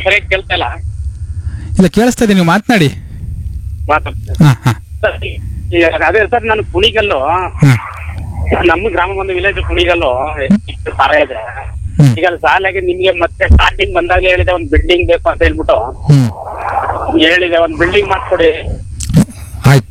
ಸರಿಯಾಗಿ ಕೇಳ್ತಾ ಇಲ್ಲ ಇಲ್ಲ ಕೇಳಿಸ್ತಾ ಇದೆ ನೀವು ಮಾತನಾಡಿ ಮಾತಾಡ್ತೀನಿ ಹಾಂ ಹಾಂ ಸರ್, ಈಗ ಅದೇ ಸರ್ ನಾನು ಕುಣಿಗಲ್ಲು ಹಾಂ ನಮ್ಮ ಗ್ರಾಮ ಒಂದು ವಿಲೇಜ್ ಕುಣಿಗಲ್ಲು ಎಷ್ಟು ಸಾಲ ಇದೆ ಹ್ಮ್. ಈಗ ಸಾಲಾಗಿ ನಿಮ್ಗೆ ಮತ್ತೆ ಸ್ಟಾರ್ಟಿಂಗ್ ಬಂದಾಗ ಹೇಳಿದೆ ಒಂದು ಬಿಲ್ಡಿಂಗ್ ಬೇಕು ಅಂತ ಹೇಳ್ಬಿಟ್ಟು ಹ್ಞೂ ಹೇಳಿದೆ ಒಂದು ಬಿಲ್ಡಿಂಗ್ ಮಾಡ್ಕೊಡಿ ಆಯ್ತು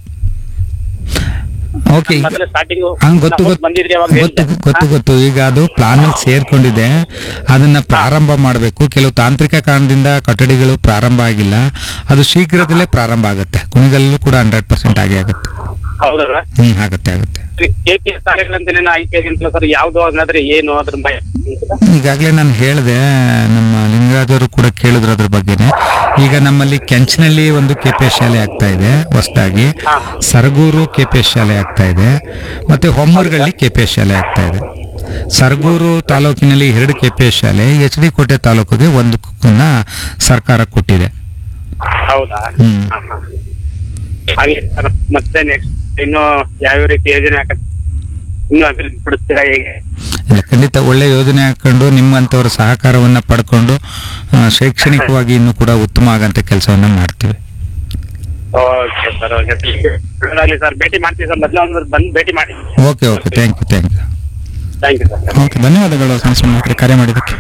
ಓಕೆ ಮೊದಲು ಸ್ಟಾರ್ಟಿಂಗ್ ಹಂಗ್ ಗೊತ್ತು ಗೊತ್ತು ಬಂದಿದ್ರಿ ಅವಾಗ ಗೊತ್ತು ಹೇಳಿದ್ದೆ. ಗೊತ್ತು ಗೊತ್ತು ಈಗ ಅದು ಪ್ಲಾನ್ ಸೇರ್ಕೊಂಡಿದೆ ಅದನ್ನ ಪ್ರಾರಂಭ ಮಾಡಬೇಕು ಕೆಲವು ತಾಂತ್ರಿಕ ಕಾರಣದಿಂದ ಕಟ್ಟಡಿಗಳು ಪ್ರಾರಂಭ ಆಗಿಲ್ಲ ಅದು ಶೀಘ್ರದಲ್ಲೇ ಪ್ರಾರಂಭ ಆಗುತ್ತೆ ಕುಣಿಗಲ್ಲೂ ಕೂಡ ಹಂಡ್ರೆಡ್ ಪರ್ಸೆಂಟ್ ಆಗೇ ಆಗುತ್ತೆ ಹೌದಲ್ಲ ಹ್ಮ್ ಆಗುತ್ತೆ ಆಗುತ್ತೆ ಕೆ ಪಿ ಎಸ್ ಶಾಲೆಗಳಂತೇನೆ ಆಯ್ಕೆ ಆಗಿಲ್ಲ ಸರ್ ಯಾವ್ದು ಅದಾದ್ರೆ ಏನು ಅದ್ರ ಭಯ ಈಗಾಗಲೇ ನಾನು ಹೇಳಿದೆ ನಮ್ಮ ಲಿಂಗರಾಜರು ಕೂಡ ಕೇಳಿದ್ರು ಅದ್ರ ಬಗ್ಗೆನೆ ಈಗ ನಮ್ಮಲ್ಲಿ ಕೆಂಚನಲ್ಲಿ ಒಂದು ಕೆ ಪಿ ಎಸ್ ಶಾಲೆ ಆಗ್ತಾ ಇದೆ ಹೊಸದಾಗಿ ಹಾ. ಸರಗೂರು ಕೆ ಪಿ ಎಸ್ ಶಾಲೆ ಆಗ್ತಾ ಇದೆ ಮತ್ತೆ ಹೊಮ್ಮೂರ್ಗಳ್ಳಿ ಕೆ ಪಿ ಎಸ್ ಶಾಲೆ ಆಗ್ತಾ ಇದೆ ಸರಗೂರು ತಾಲೂಕಿನಲ್ಲಿ ಎರಡು ಕೆ ಪಿ ಎಸ್ ಶಾಲೆ ಎಚ್ ಡಿ ಕೋಟೆ ತಾಲೂಕಿಗೆ ಒಂದು ನ ಸರ್ಕಾರ ಕೊಟ್ಟಿದೆ ಹೌದಾ ಹ್ಮ್. ಹಾ, ಹಾ. ಹಾಗೆ ಸರ್, ಮತ್ತೆ ನೆಕ್ಸ್ಟ್ ಇನ್ನು ಯಾವ ರೀತಿ ಯೋಜನೆ ಹಾಕ ಇನ್ನು ಅಭಿವೃದ್ಧಿ ಪಡಿಸ್ತೀರಾ ಹೇಗೆ ಇಲ್ಲ, ಖಂಡಿತ ಒಳ್ಳೆ ಯೋಜನೆ ಹಾಕೊಂಡು ನಿಮ್ಮಂಥವ್ರ ಸಹಕಾರವನ್ನ ಪಡ್ಕೊಂಡು ಆ, ಶೈಕ್ಷಣಿಕವಾಗಿ ಇನ್ನೂ ಕೂಡ ಉತ್ತಮ ಆಗಂತ ಕೆಲಸವನ್ನ ಮಾಡ್ತೀವಿ ಓಕೆ ಸರ್ ಓಕೆ ಒಳ್ಳೆದಾಗ್ಲಿ ಸರ್ ಭೇಟಿ ಮಾಡ್ತೀವಿ ಸರ್ ಮೊದಲು ಒಂದು ಬಂದು ಭೇಟಿ ಮಾಡಿ okay okay thank you thank you thank you sir okay ಧನ್ಯವಾದಗಳು ಸಂಸ್ಕೃತಿ ಕರೆ ಮಾಡಿದ್ದಕ್ಕೆ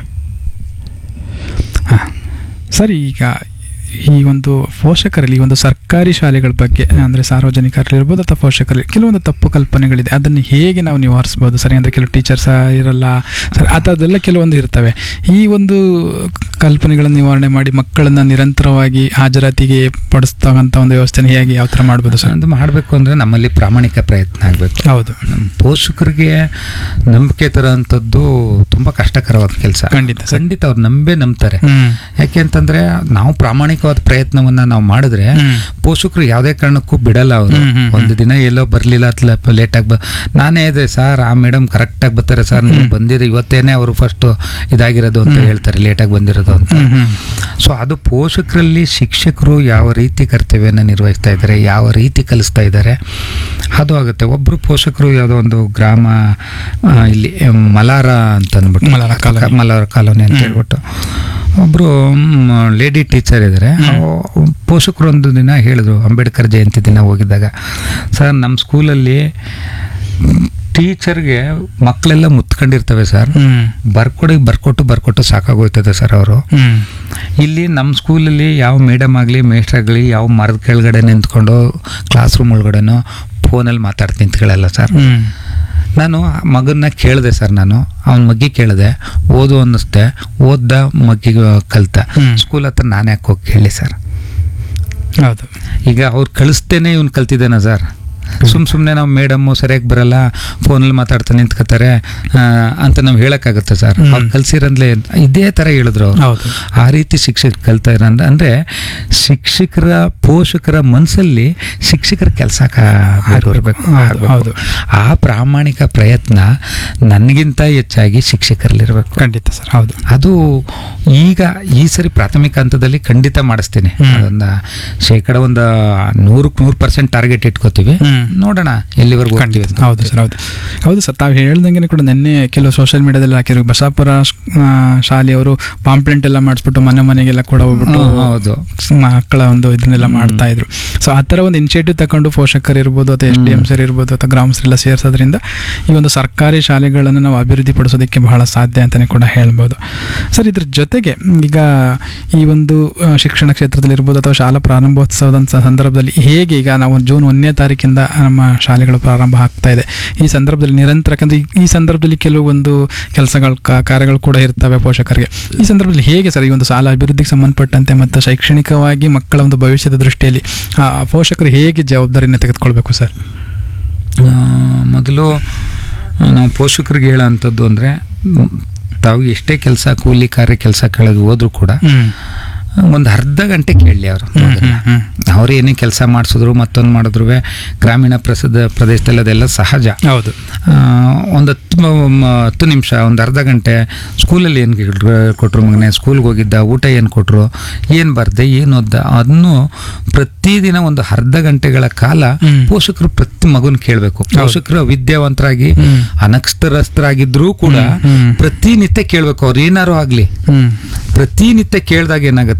ಹಾಂ ಸರಿ ಈಗ ಈ ಒಂದು ಪೋಷಕರಲ್ಲಿ ಈ ಒಂದು ಸರ್ಕಾರಿ ಶಾಲೆಗಳ ಬಗ್ಗೆ ಅಂದರೆ ಸಾರ್ವಜನಿಕರಲ್ಲಿರ್ಬೋದು ಅಥವಾ ಪೋಷಕರಲ್ಲಿ ಕೆಲವೊಂದು ತಪ್ಪು ಕಲ್ಪನೆಗಳಿದೆ ಅದನ್ನು ಹೇಗೆ ನಾವು ನಿವಾರಿಸ್ಬೋದು ಸರಿ ಅಂದರೆ ಕೆಲವು ಟೀಚರ್ಸ್ ಇರಲ್ಲ ಸರಿ ಆ ಥರದ್ದೆಲ್ಲ ಕೆಲವೊಂದು ಇರ್ತವೆ ಈ ಒಂದು ಕಲ್ಪನೆಗಳನ್ನು ನಿವಾರಣೆ ಮಾಡಿ ಮಕ್ಕಳನ್ನು ನಿರಂತರವಾಗಿ ಹಾಜರಾತಿಗೆ ಪಡಿಸ್ತಕ್ಕಂಥ ಒಂದು ವ್ಯವಸ್ಥೆನ ಹೇಗೆ ಯಾವ ಥರ ಮಾಡ್ಬೋದು ಸರ್ ಅದು ಮಾಡಬೇಕು ಅಂದರೆ ನಮ್ಮಲ್ಲಿ ಪ್ರಾಮಾಣಿಕ ಪ್ರಯತ್ನ ಆಗಬೇಕು ಹೌದು ನಮ್ಮ ಪೋಷಕರಿಗೆ ನಂಬಿಕೆ ತರೋಂಥದ್ದು ತುಂಬ ಕಷ್ಟಕರವಾದ ಕೆಲಸ ಖಂಡಿತ ಸರ್. ಖಂಡಿತ ಅವ್ರು ನಂಬೇ ನಂಬ್ತಾರೆ ಹ್ಮ್ ಯಾಕೆ ಅಂತಂದ್ರೆ ನಾವು ಪ್ರಾಮಾಣಿಕವಾದ ಪ್ರಯತ್ನವನ್ನ ನಾವು ಮಾಡಿದ್ರೆ ಹ್ಮ್. ಪೋಷಕರು ಯಾವುದೇ ಕಾರಣಕ್ಕೂ ಬಿಡಲ್ಲ ಅವರು ಹ್ಮ್, ಹ್ಮ್, ಒಂದು ದಿನ ಎಲ್ಲೋ ಬರ್ಲಿಲ್ಲ ಅಥವಾ ಲೇಟ್ ಆಗಿ ನಾನೇ ಇದೆ ಸರ್ ಆ ಮೇಡಮ್ ಕರೆಕ್ಟ್ ಆಗಿ ಬರ್ತಾರೆ ಸರ್ ನೀವು ಬಂದಿರಿ ಇವತ್ತೇನೆ ಅವರು ಫಸ್ಟ್ ಇದಾಗಿರೋದು ಅಂತ ಹೇಳ್ತಾರೆ ಲೇಟ್ ಆಗಿ ಬಂದಿರೋದು ಅಂತ ಹ್ಮ್ ಹ್ಮ್ ಸೊ ಅದು ಪೋಷಕರಲ್ಲಿ ಶಿಕ್ಷಕರು ಯಾವ ರೀತಿ ಕರ್ತವ್ಯನ ನಿರ್ವಹಿಸ್ತಾ ಇದ್ದಾರೆ ಯಾವ ರೀತಿ ಕಲಿಸ್ತಾ ಇದ್ದಾರೆ ಅದು ಆಗುತ್ತೆ ಒಬ್ಬರು ಪೋಷಕರು ಯಾವುದೋ ಒಂದು ಗ್ರಾಮ ಆ, ಇಲ್ಲಿ ಮಲಾರ ಅಂತ ಅಂದ್ಬಿಟ್ಟು ಮಲಾರ ಕಾಲೋನಿ. ಮಲಾರ ಕಾಲೋನಿ ಅಂತ ಹೇಳ್ಬಿಟ್ಟು ಒಬ್ಬರು ಲೇಡಿ ಟೀಚರ್ ಇದ್ದಾರೆ ಪೋಷಕರು ಒಂದು ದಿನ ಹೇಳಿದ್ರು ಅಂಬೇಡ್ಕರ್ ಜಯಂತಿ ದಿನ ಹೋಗಿದ್ದಾಗ ಸರ್ ನಮ್ಮ ಸ್ಕೂಲಲ್ಲಿ ಟೀಚರ್ಗೆ ಮಕ್ಕಳೆಲ್ಲ ಮುತ್ಕೊಂಡಿರ್ತವೆ ಸರ್ ಹ್ಮ್ ಬರ್ಕೊಡಿ ಬರ್ಕೊಟ್ಟು ಬರ್ಕೊಟ್ಟು ಸಾಕಾಗೋಯ್ತದೆ ಸರ್ ಅವರು ಹ್ಮ್ ಇಲ್ಲಿ ನಮ್ಮ ಸ್ಕೂಲಲ್ಲಿ ಯಾವ ಮೇಡಮ್ ಆಗಲಿ ಮೇಸ್ಟರ್ ಆಗಲಿ ಯಾವ ಮರದ ಕೆಳಗಡೆ ನಿಂತ್ಕೊಂಡು ಕ್ಲಾಸ್ ರೂಮ್ ಒಳಗಡೆನೋ ಫೋನಲ್ಲಿ ಮಾತಾಡ್ತಿ ನಿಂತ್ಕೊಳ್ಳಲ್ಲ ಸರ್ ಹ್ಮ್ ನಾನು ಆ ಮಗನ್ನ ಕೇಳಿದೆ ಸರ್ ನಾನು ಅವನ ಮಗ್ಗಿ ಕೇಳಿದೆ ಓದು ಅನ್ನಿಸ್ದೆ ಓದ್ದ ಮಗ್ಗಿಗೆ ಕಲ್ತ ಹ್ಮ್. ಸ್ಕೂಲ್ ಹತ್ರ ನಾನು ಯಾಕೆ ಹೋಗಿ ಕೇಳಿ ಸರ್ ಹೌದು ಈಗ ಅವ್ರು ಕಳಿಸ್ತೇನೆ ಇವ್ನು ಕಲ್ತಿದ್ದಾನ ಸರ್ ಸುಮ್ ಸುಮ್ಮನೆ ನಾವು ಮೇಡಮ್ಮು ಸರಿಯಾಗಿ ಬರಲ್ಲ ಫೋನಲ್ಲಿ ಮಾತಾಡ್ತಾ ನಿಂತ್ಕೋತಾರೆ ಆ, ಅಂತ ನಾವು ಹೇಳೋಕ್ಕಾಗುತ್ತೆ ಸರ್ ಹ್ಮ್. ಅವ್ರು ಕಲ್ಸಿರಂದ್ಲೆ ಇದೇ ಥರ ಹೇಳಿದ್ರು ಅವರು ಹೌದು ಆ ರೀತಿ ಶಿಕ್ಷಕ ಕಲ್ತಾ ಇರಂದ್ರೆ ಅಂದ್ರೆ ಶಿಕ್ಷಕರ ಪೋಷಕರ ಮನಸ್ಸಲ್ಲಿ ಶಿಕ್ಷಕರ ಕೆಲಸ ಇರಬೇಕು ಹೌದು, ಹೌದು. ಆ ಪ್ರಾಮಾಣಿಕ ಪ್ರಯತ್ನ ನನಗಿಂತ ಹೆಚ್ಚಾಗಿ ಶಿಕ್ಷಕರಲ್ಲಿರಬೇಕು ಖಂಡಿತ ಸರ್ ಹೌದು ಅದು ಈಗ ಈ ಸರಿ ಪ್ರಾಥಮಿಕ ಹಂತದಲ್ಲಿ ಖಂಡಿತ ಮಾಡಿಸ್ತೀನಿ ಹ್ಮ್. ಅದನ್ನ ಶೇಕಡ ಒಂದು ನೂರಕ್ಕೆ ನೂರು ಪರ್ಸೆಂಟ್ ಟಾರ್ಗೆಟ್ ಇಟ್ಕೋತೀವಿ ಹ್ಮ್. ನೋಡೋಣ ಎಲ್ಲಿವರೆಗೂ ಹೋಗ್ತೀವಿ ಖಂಡಿತ ಅಂತ. ಹೌದು ಸರ್ ಹೌದು ಹೌದು ಸರ್ ತಾವು ಹೇಳ್ದಂಗೆ ಕೂಡ ನಿನ್ನೆ ಕೆಲವು ಸೋಷಿಯಲ್ ಮೀಡಿಯಾದಲ್ಲಿ ಹಾಕಿರೋ ಬಸಾಪುರ ಆ, ಶಾಲೆಯವರು ಪಾಂಪ್ಲೆಂಟ್ ಎಲ್ಲ ಮಾಡಿಸ್ಬಿಟ್ಟು ಮನೆ ಮನೆಗೆಲ್ಲ ಕೂಡ ಹೋಗ್ಬಿಟ್ಟು ಹ್ಮ್, ಹೌದು ಮಕ್ಕಳ ಒಂದು ಇದನ್ನೆಲ್ಲ ಮಾಡ್ತಾ ಇದ್ರು ಸೊ ಆ ಥರ ಒಂದು ಇನಿಷಿಯೇಟಿವ್ ತಗೊಂಡು ಪೋಷಕರು ಇರ್ಬೋದು ಅಥವಾ ಎಸ್ ಡಿ ಎಂ ಸರ್ ಇರ್ಬೋದು ಅಥವಾ ಗ್ರಾಮಸ್ಥರೆಲ್ಲ ಸೇರಿಸೋದ್ರಿಂದ ಈ ಒಂದು ಸರ್ಕಾರಿ ಶಾಲೆಗಳನ್ನು ನಾವು ಅಭಿವೃದ್ಧಿ ಪಡಿಸೋದಕ್ಕೆ ಬಹಳ ಸಾಧ್ಯ ಅಂತಲೇ ಕೂಡ ಹೇಳ್ಬೋದು ಸರ್ ಇದ್ರ ಜೊತೆಗೆ ಈಗ ಈ ಒಂದು ಆ, ಶಿಕ್ಷಣ ಕ್ಷೇತ್ರದಲ್ಲಿ ಇರ್ಬೋದು ಅಥವಾ ಶಾಲಾ ಪ್ರಾರಂಭೋತ್ಸವದ ಸ- ಸಂದರ್ಭದಲ್ಲಿ ಹೇಗೆ ಈಗ ನಾವು ಜೂನ್ ಒಂದನೇ ತಾರೀಕಿಂದ ನಮ್ಮ ಶಾಲೆಗಳು ಪ್ರಾರಂಭ ಆಗ್ತಾ ಇದೆ ಈ ಸಂದರ್ಭದಲ್ಲಿ ನಿರಂತರ ಯಾಕಂದ್ರೆ ಈ- ಈ ಸಂದರ್ಭದಲ್ಲಿ ಕೆಲವೊಂದು ಕೆಲಸಗಳು ಕಾರ್ಯಗಳು ಕೂಡ ಇರ್ತವೆ ಪೋಷಕರಿಗೆ ಈ ಸಂದರ್ಭದಲ್ಲಿ ಹೇಗೆ ಸರ್ ಈ ಒಂದು ಶಾಲಾ ಅಭಿವೃದ್ಧಿಗೆ ಸಂಬಂಧಪಟ್ಟಂತೆ ಮತ್ತು ಶೈಕ್ಷಣಿಕವಾಗಿ ಮಕ್ಕಳ ಒಂದು ಭವಿಷ್ಯದ ದೃಷ್ಟಿಯಲ್ಲಿ ಆ, ಪೋಷಕರು ಹೇಗೆ ಜವಾಬ್ದಾರಿಯನ್ನು ತೆಗೆದುಕೊಳ್ಬೇಕು ಸರ್ ಆ, ಮೊದಲು ನಾವು ಪೋಷಕರಿಗೆ ಹೇಳೋವಂಥದ್ದು ಅಂದರೆ ತಾವು ಎಷ್ಟೇ ಕೆಲಸ ಕೂಲಿ ಕಾರ್ಯ ಕೆಲಸ ಕೆಳಗೆ ಹೋದ್ರೂ ಕೂಡ ಒಂದು ಅರ್ಧ ಗಂಟೆ ಕೇಳಲಿ ಅವರು ಅವ್ರು ಏನೇ ಕೆಲಸ ಮಾಡಿಸಿದ್ರು ಮತ್ತೊಂದು ಮಾಡಿದ್ರು ಗ್ರಾಮೀಣ ಪ್ರಸಿದ್ಧ ಪ್ರದೇಶದಲ್ಲಿ ಅದೆಲ್ಲ ಸಹಜ ಹೌದು ಆ, ಒಂದು ಹತ್ತು ಮ- ಮ- ಹತ್ತು ನಿಮಿಷ ಒಂದು ಅರ್ಧ ಗಂಟೆ ಸ್ಕೂಲಲ್ಲಿ ಏನು ಕೊಟ್ಟರು ಮಗನೇ ಸ್ಕೂಲ್ಗೆ ಹೋಗಿದ್ದ ಊಟ ಏನು ಕೊಟ್ಟರು ಏನು ಬರ್ದೆ ಏನು ಓದ್ದ ಅದನ್ನು ಪ್ರತಿದಿನ ಒಂದು ಅರ್ಧ ಗಂಟೆಗಳ ಕಾಲ ಹ್ಮ್. ಪೋಷಕರು ಪ್ರತಿ ಮಗುನ ಕೇಳಬೇಕು ಪೋಷಕರು ವಿದ್ಯಾವಂತರಾಗಿ ಹ್ಮ್. ಅನಕ್ಷರಸ್ಥರಾಗಿದ್ರೂ ಕೂಡ ಹ್ಮ್. ಪ್ರತಿನಿತ್ಯ ಕೇಳಬೇಕು ಅವ್ರು ಏನಾರು ಆಗಲಿ ಹ್ಮ್ ಪ್ರತಿನಿತ್ಯ ಕೇಳಿದಾಗ ಏನಾಗುತ್ತೆ